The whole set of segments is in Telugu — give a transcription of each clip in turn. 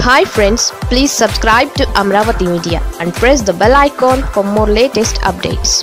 hi friends please subscribe to Amaravati media and press the bell icon for more latest updates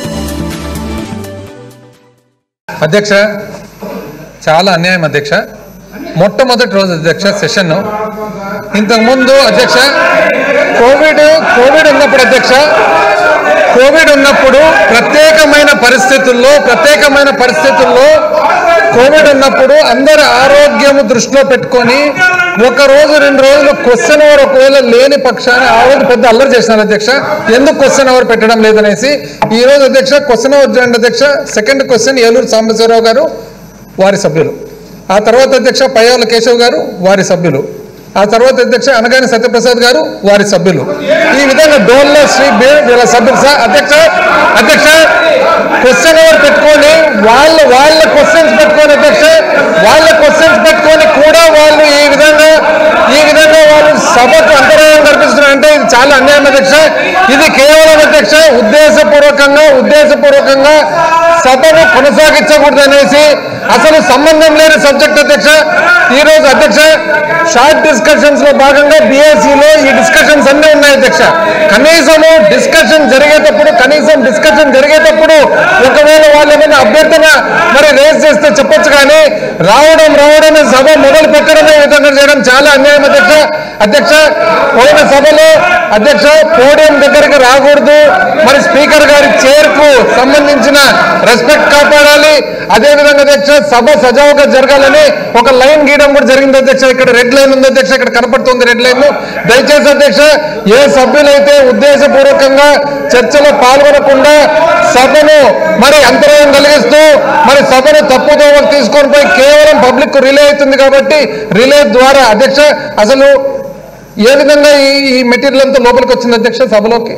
అధ్యక్ష చాలా అన్యాయం అధ్యక్ష మొట్టమొదటి రోజు అధ్యక్ష సెషన్ ఇంతకుముందు అధ్యక్ష కోవిడ్ కోవిడ్ ఉన్నప్పుడు అధ్యక్ష కోవిడ్ ఉన్నప్పుడు ప్రత్యేకమైన పరిస్థితుల్లో ప్రత్యేకమైన పరిస్థితుల్లో కోవిడ్ ఉన్నప్పుడు అందరి ఆరోగ్యము దృష్టిలో పెట్టుకొని ఒక రోజు రెండు రోజులు క్వశ్చన్ అవర్ ఒకవేళ లేని పక్షాన ఆ రోజు పెద్ద అల్లరి చేసినారు అధ్యక్ష ఎందుకు క్వశ్చన్ అవర్ పెట్టడం లేదనేసి ఈ రోజు అధ్యక్ష క్వశ్చన్ అవర్ చూడండి అధ్యక్ష సెకండ్ క్వశ్చన్ ఏలూరు సాంబశివరావు గారు వారి సభ్యులు ఆ తర్వాత అధ్యక్ష పయ్యావుల కేశవ్ గారు వారి సభ్యులు ఆ తర్వాత అధ్యక్ష అనగాని సత్యప్రసాద్ గారు వారి సభ్యులు ఈ విధంగా డోల్ల శ్రీ బే వీళ్ళ సభ్యులు సార్ అధ్యక్ష అధ్యక్ష క్వశ్చన్ అవర్ పెట్టుకొని వాళ్ళ వాళ్ళ క్వశ్చన్స్ పెట్టుకొని అధ్యక్ష వాళ్ళ క్వశ్చన్స్ పెట్టుకొని కూడా వాళ్ళు ఈ విధంగా ఈ విధంగా వాళ్ళు సభకు అంతరాయం కల్పిస్తున్నారు అంటే ఇది చాలా అన్యాయం అధ్యక్ష ఇది కేవలం అధ్యక్ష ఉద్దేశపూర్వకంగా ఉద్దేశపూర్వకంగా సభను కొనసాగించకూడదు అనేసి అసలు సంబంధం లేని సబ్జెక్ట్ అధ్యక్ష ఈ రోజు అధ్యక్ష షార్ట్ డిస్కషన్స్ లో భాగంగా బీఎస్సీలో ఈ డిస్కషన్స్ అన్నీ ఉన్నాయి అధ్యక్ష కనీసము డిస్కషన్ జరిగేటప్పుడు కనీసం డిస్కషన్ జరిగేటప్పుడు ఒకవేళ వాళ్ళు ఏమైనా అభ్యర్థన మరి రేస్ చేస్తే చెప్పొచ్చు కానీ రావడం రావడమే సభ మొదలు పెట్టడమే ఈ విధంగా చేయడం చాలా అన్యాయం అధ్యక్ష అధ్యక్ష పోయిన సభలో అధ్యక్ష పోడియం దగ్గరికి రాకూడదు మరి స్పీకర్ గారి చైర్ కు సంబంధించిన రెస్పెక్ట్ కాపాడాలి అదే విధంగా అధ్యక్ష సభ సజావుగా జరగాలని ఒక లైన్ గీయడం కూడా జరిగింది అధ్యక్ష ఇక్కడ రెడ్ లైన్ ఉంది అధ్యక్ష ఇక్కడ కనపడుతుంది రెడ్ లైన్ దయచేసి అధ్యక్ష ఏ సభ్యులైతే ఉద్దేశపూర్వకంగా చర్చలో పాల్గొనకుండా సభను మరి అంతరాయం కలిగిస్తూ మరి సభను తప్పుదోవకు తీసుకొని పోయి కేవలం పబ్లిక్ రిలే అవుతుంది కాబట్టి రిలే ద్వారా అధ్యక్ష అసలు ఏ విధంగా ఈ ఈ మెటీరియల్ అంతా లోపలికి వచ్చింది అధ్యక్ష సభలోకి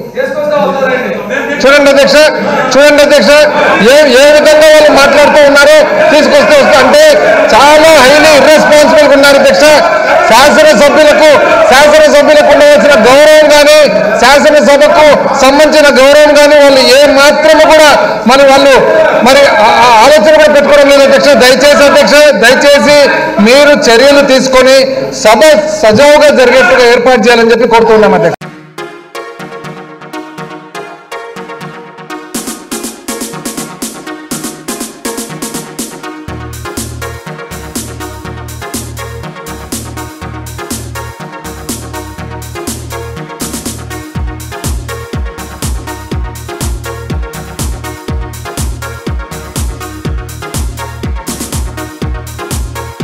చూడండి అధ్యక్ష చూడండి అధ్యక్ష ఏ ఏ విధంగా వాళ్ళు మాట్లాడుతూ ఉన్నారో తీసుకొస్తూ వస్తూ అంటే చాలా హైలీ ఇర్రెస్పాన్సిబుల్ ఉన్నారు అధ్యక్ష శాసనసభ్యులకు శాసనసభ్యులకు ఉండవలసిన గౌరవం కానీ శాసనసభకు సంబంధించిన గౌరవం కానీ వాళ్ళు ఏ మాత్రము కూడా మరి వాళ్ళు మరి ఆ- ఆ ఆలోచన కూడా పెట్టుకోవడం లేదు అధ్యక్ష దయచేసి అధ్యక్ష దయచేసి మీరు చర్యలు తీసుకొని సభ సజావుగా జరిగేట్టుగా ఏర్పాటు చేయాలని చెప్పి కోరుతున్నాం అధ్యక్ష